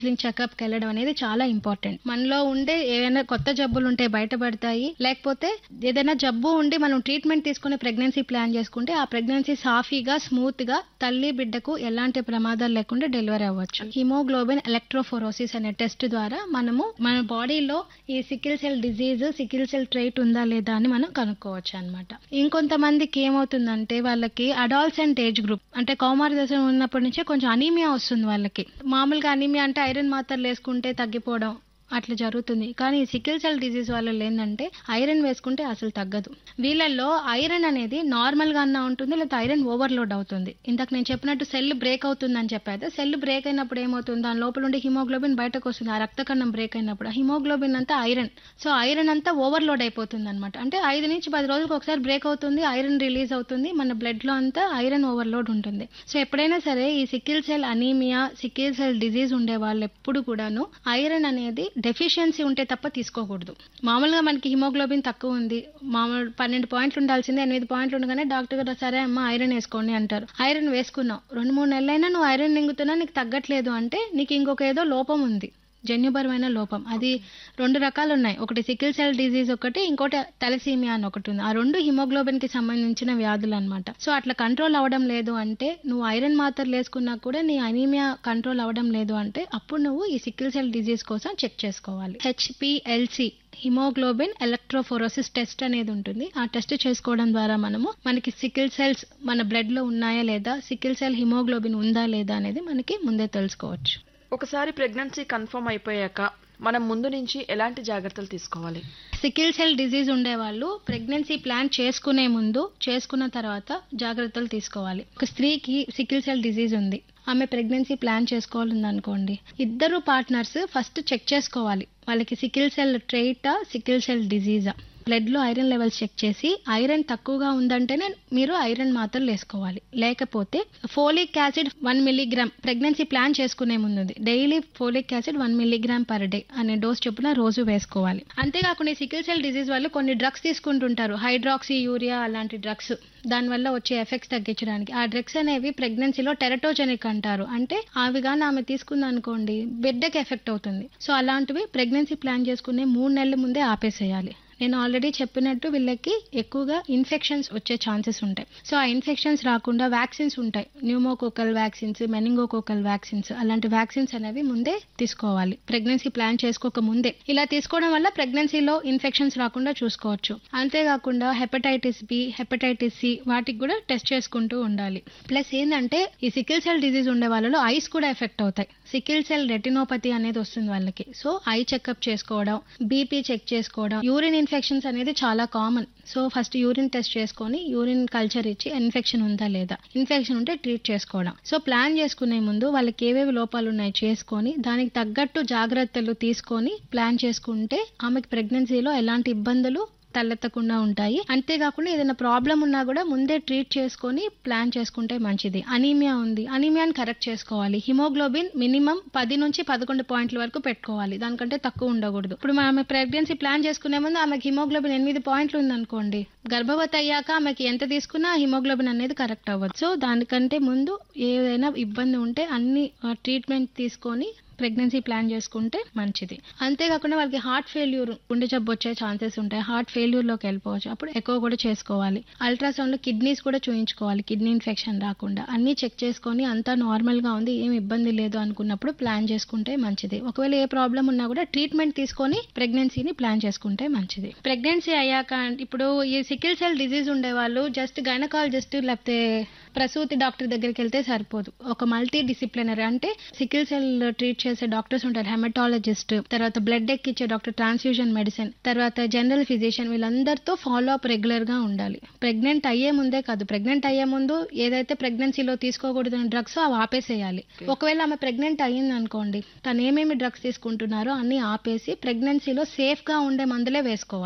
చెకప్కి వెళ్ళడం అనేది చాలా ఇంపార్టెంట్ మనలో ఉండే ఏమైనా కొత్త జబ్బులు ఉంటే బయటపడతాయి లేకపోతే ఏదైనా జబ్బు ఉండి మనం ట్రీట్మెంట్ తీసుకుని ప్రెగ్నెన్సీ ప్లాన్ చేసుకుంటే ఆ ప్రెగ్నెన్సీ సాఫీగా స్మూత్ గా తల్లి బిడ్డకు ఎలాంటి ప్రమాదాలు లేకుండా డెలివరీ అవ్వచ్చు హిమోగ్లోబిన్ ఎలక్ట్రోఫోరోసిస్ అనే టెస్ట్ ద్వారా మనము మన బాడీలో ఈ sickle cell disease sickle cell trait ఉందా లేదా అని మనం కనుక్కోవచ్చు అనమాట ఇంకొంతమందికి ఏమవుతుందంటే వాళ్ళకి అడాల్సెంట్ ఏజ్ గ్రూప్ అంటే కౌమార దశ ఉన్నప్పటి నుంచే కొంచెం అనీమియా వస్తుంది వాళ్ళకి మామూలుగా అనీమియా అంటే ఐరన్ మాత్రలు వేసుకుంటే తగ్గిపోవడం అట్లా జరుగుతుంది కానీ సికిల్ సెల్ డిజీజ్ వాళ్ళలో ఏంటంటే ఐరన్ వేసుకుంటే అసలు తగ్గదు వీళ్ళల్లో ఐరన్ అనేది నార్మల్ గా అన్నా ఉంటుంది లేకపోతే ఐరన్ ఓవర్లోడ్ అవుతుంది ఇంతకు నేను చెప్పినట్టు సెల్ బ్రేక్ అవుతుందని చెప్పాను సెల్ బ్రేక్ అయినప్పుడు ఏమవుతుంది దాని లోపల ఉండే హిమోగ్లోబిన్ బయటకు వస్తుంది ఆ రక్త కణం బ్రేక్ అయినప్పుడు ఆ హిమోగ్లోబిన్ అంతా ఐరన్ సో ఐరన్ అంతా ఓవర్లోడ్ అయిపోతుంది అనమాట అంటే ఐదు నుంచి పది రోజులకు ఒకసారి బ్రేక్ అవుతుంది ఐరన్ రిలీజ్ అవుతుంది మన బ్లడ్ లో అంతా ఐరన్ ఓవర్లోడ్ ఉంటుంది సో ఎప్పుడైనా సరే ఈ sickle cell anaemia sickle cell disease ఉండే వాళ్ళు ఎప్పుడు కూడాను ఐరన్ అనేది డెఫిషియన్సీ ఉంటే తప్ప తీసుకోకూడదు మామూలుగా మనకి హిమోగ్లోబిన్ తక్కువ ఉంది మామూలు పన్నెండు పాయింట్లు ఉండాల్సిందే ఎనిమిది పాయింట్లు ఉండగానే డాక్టర్ గారు సరే అమ్మ ఐరన్ వేసుకోండి అంటారు ఐరన్ వేసుకున్నావు రెండు మూడు నెలలైనా నువ్వు ఐరన్ నింగుతున్నా నీకు తగ్గట్లేదు అంటే నీకు ఇంకొక ఏదో లోపం ఉంది జన్యుపరమైన లోపం అది రెండు రకాలు ఉన్నాయి ఒకటి సికిల్ సెల్ డిజీజ్ ఒకటి ఇంకోటి తలసీమియా అని ఒకటి ఉంది ఆ రెండు హిమోగ్లోబిన్ కి సంబంధించిన వ్యాధులు అనమాట సో అట్లా కంట్రోల్ అవ్వడం లేదు అంటే నువ్వు ఐరన్ మాత్రలు వేసుకున్నా కూడా నీ అనీమియా కంట్రోల్ అవ్వడం లేదు అంటే అప్పుడు నువ్వు ఈ సికిల్ సెల్ డిజీజ్ కోసం చెక్ చేసుకోవాలి హెచ్పిఎల్సి హిమోగ్లోబిన్ ఎలక్ట్రోఫోరోసిస్ టెస్ట్ అనేది ఉంటుంది ఆ టెస్ట్ చేసుకోవడం ద్వారా మనము మనకి సికిల్ సెల్స్ మన బ్లడ్ లో ఉన్నాయా లేదా సికిల్ సెల్ హిమోగ్లోబిన్ ఉందా లేదా అనేది మనకి ముందే తెలుసుకోవచ్చు ఒకసారి ప్రెగ్నెన్సీ కన్ఫర్మ్ అయిపోయాక మనం ముందు నుంచి ఎలాంటి జాగ్రత్తలు తీసుకోవాలి సికిల్ సెల్ డిజీజ్ ఉండే వాళ్ళు ప్రెగ్నెన్సీ ప్లాన్ చేసుకునే ముందు చేసుకున్న తర్వాత జాగ్రత్తలు తీసుకోవాలి ఒక స్త్రీకి సికిల్ సెల్ డిజీజ్ ఉంది ఆమె ప్రెగ్నెన్సీ ప్లాన్ చేసుకోవాలని అనుకోండి ఇద్దరు పార్ట్నర్స్ ఫస్ట్ చెక్ చేసుకోవాలి వాళ్ళకి సికిల్ సెల్ ట్రైటా సికిల్ సెల్ డిజీజా బ్లడ్ లో ఐరన్ లెవెల్స్ చెక్ చేసి ఐరన్ తక్కువగా ఉందంటేనే మీరు ఐరన్ మాత్రలు వేసుకోవాలి లేకపోతే folic acid one milligram pregnancy plan చేసుకునే ముందు daily folic acid one milligram per day అనే డోస్ చొప్పున రోజు వేసుకోవాలి అంతేకాకుండా సికిల్ సెల్ డిజీజ్ వాళ్ళు కొన్ని డ్రగ్స్ తీసుకుంటుంటారు హైడ్రాక్సీ యూరియా అలాంటి డ్రగ్స్ దానివల్ల వచ్చే ఎఫెక్ట్స్ తగ్గించడానికి ఆ డ్రగ్స్ అనేవి ప్రెగ్నెన్సీలో టెరటోజెనిక్ అంటారు అంటే అవి కానీ ఆమె తీసుకుంది అనుకోండి బిడ్డకి ఎఫెక్ట్ అవుతుంది సో అలాంటివి ప్రెగ్నెన్సీ ప్లాన్ చేసుకునే మూడు నెలల ముందే ఆపేసేయాలి నేను ఆల్రెడీ చెప్పినట్టు వీళ్ళకి ఎక్కువగా ఇన్ఫెక్షన్స్ వచ్చే ఛాన్సెస్ ఉంటాయి సో ఆ ఇన్ఫెక్షన్స్ రాకుండా వ్యాక్సిన్స్ ఉంటాయి న్యూమోకోకల్ వ్యాక్సిన్స్ మెనింగోకోకల్ వ్యాక్సిన్స్ అలాంటి వ్యాక్సిన్స్ అనేవి ముందే తీసుకోవాలి ప్రెగ్నెన్సీ ప్లాన్ చేసుకోక ముందే ఇలా తీసుకోవడం వల్ల ప్రెగ్నెన్సీలో ఇన్ఫెక్షన్స్ రాకుండా చూసుకోవచ్చు అంతేకాకుండా హెపటైటిస్ బి హెపటైటిస్ సి వాటికి కూడా టెస్ట్ చేసుకుంటూ ఉండాలి ప్లస్ ఏంటంటే ఈ సికిల్ సెల్ డిజీజ్ ఉండే వాళ్ళలో ఐస్ కూడా ఎఫెక్ట్ అవుతాయి సికిల్ సెల్ రెటినోపతి అనేది వస్తుంది వాళ్ళకి సో ఐ చెకప్ చేసుకోవడం బీపీ చెక్ చేసుకోవడం యూరిన్ ఇన్ఫెక్షన్స్ అనేది చాలా common so first urine test చేసుకొని యూరిన్ కల్చర్ ఇచ్చి ఇన్ఫెక్షన్ ఉందా లేదా ఇన్ఫెక్షన్ ఉంటే ట్రీట్ చేసుకోవడం సో ప్లాన్ చేసుకునే ముందు వాళ్ళకి ఏవేవి లోపాలు ఉన్నాయి చేసుకొని దానికి తగ్గట్టు జాగ్రత్తలు తీసుకొని ప్లాన్ చేసుకుంటే ఆమెకి ప్రెగ్నెన్సీలో ఎలాంటి ఇబ్బందులు తలెత్తకుండా ఉంటాయి అంతేకాకుండా ఏదైనా ప్రాబ్లం ఉన్నా కూడా ముందే ట్రీట్ చేసుకొని ప్లాన్ చేసుకుంటే మంచిది అనీమియా ఉంది అనీమియాని కరెక్ట్ చేసుకోవాలి హిమోగ్లోబిన్ మినిమం పది నుంచి పదకొండు పాయింట్ల వరకు పెట్టుకోవాలి దానికంటే తక్కువ ఉండకూడదు ఇప్పుడు ఆమె ప్రెగ్నెన్సీ ప్లాన్ చేసుకునే ముందు ఆమెకి హిమోగ్లోబిన్ ఎనిమిది పాయింట్లు ఉందనుకోండి గర్భవతి అయ్యాక ఆమెకి ఎంత తీసుకున్నా హిమోగ్లోబిన్ అనేది కరెక్ట్ అవ్వదు సో దానికంటే ముందు ఏదైనా ఇబ్బంది ఉంటే అన్ని ట్రీట్మెంట్ తీసుకొని ప్రెగ్నెన్సీ ప్లాన్ చేసుకుంటే మంచిది అంతేకాకుండా వాళ్ళకి హార్ట్ ఫెయిల్యూర్ గుండె జబ్బు వచ్చే ఛాన్సెస్ ఉంటాయి హార్ట్ ఫెయిల్యూర్ లోకి వెళ్ళిపోవచ్చు అప్పుడు ఎక్కువ కూడా చేసుకోవాలి అల్ట్రాసౌండ్ లో కిడ్నీస్ కూడా చూయించుకోవాలి కిడ్నీ ఇన్ఫెక్షన్ రాకుండా అన్ని చెక్ చేసుకొని అంతా నార్మల్ గా ఉంది ఏం ఇబ్బంది లేదు అనుకున్నప్పుడు ప్లాన్ చేసుకుంటే మంచిది ఒకవేళ ఏ ప్రాబ్లం ఉన్నా కూడా ట్రీట్మెంట్ తీసుకొని ప్రెగ్నెన్సీని ప్లాన్ చేసుకుంటే మంచిది ప్రెగ్నెన్సీ అయ్యాక ఇప్పుడు ఈ సికిల్ సెల్ డిజీజ్ ఉండే వాళ్ళు జస్ట్ గైనకాలజిస్ట్ లేకపోతే ప్రసూతి డాక్టర్ దగ్గరికి వెళ్తే సరిపోదు ఒక మల్టీ డిసిప్లినరీ అంటే సికిల్ సెల్ ట్రీట్ చేసే డాక్టర్స్ ఉంటారు హెమటాలజిస్ట్ తర్వాత బ్లడ్ ఎక్కిచ్చే డాక్టర్ ట్రాన్స్ఫ్యూజన్ మెడిసిన్ తర్వాత జనరల్ ఫిజిషియన్ వీళ్ళందరితో ఫాలో అప్ రెగ్యులర్ గా ఉండాలి ప్రెగ్నెంట్ అయ్యే ముందే కాదు ప్రెగ్నెంట్ అయ్యే ముందు ఏదైతే ప్రెగ్నెన్సీలో తీసుకోకూడదు డ్రగ్స్ అవి ఆపేసేయాలి ఒకవేళ ఆమె ప్రెగ్నెంట్ అయ్యింది అనుకోండి తను ఏమేమి డ్రగ్స్ తీసుకుంటున్నారో అన్ని ఆపేసి ప్రెగ్నెన్సీలో సేఫ్ గా ఉండే మందులే వేసుకోవాలి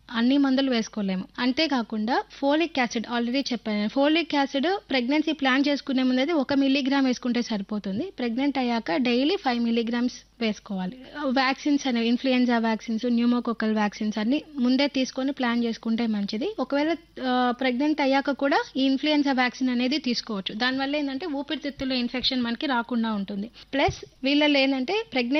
అన్ని మందులు వేసుకోలేము అంతేకాకుండా ఫోలిక్ యాసిడ్ ఆల్రెడీ చెప్పాను ఫోలిక్ యాసిడ్ ప్రెగ్నెన్సీ ప్లాన్ చేసుకునే ముందు ఒక మిల్లీగ్రామ్ వేసుకుంటే సరిపోతుంది ప్రెగ్నెంట్ అయ్యాక డైలీ ఫైవ్ మిల్లీగ్రామ్స్ వేసుకోవాలి వ్యాక్సిన్స్ అనేవి ఇన్ఫ్లుయెన్జా వ్యాక్సిన్స్ న్యూమోకోకల్ వ్యాక్సిన్స్ అన్ని ముందే తీసుకొని ప్లాన్ చేసుకుంటే మంచిది ఒకవేళ ప్రెగ్నెంట్ అయ్యాక కూడా ఈ ఇన్ఫ్లుయెన్జా వ్యాక్సిన్ అనేది తీసుకోవచ్చు దానివల్ల ఏంటంటే ఊపిరితిత్తుల ఇన్ఫెక్షన్ మనకి రాకుండా ఉంటుంది ప్లస్ వీళ్ళలో ఏంటంటే ప్రెగ్నెంట్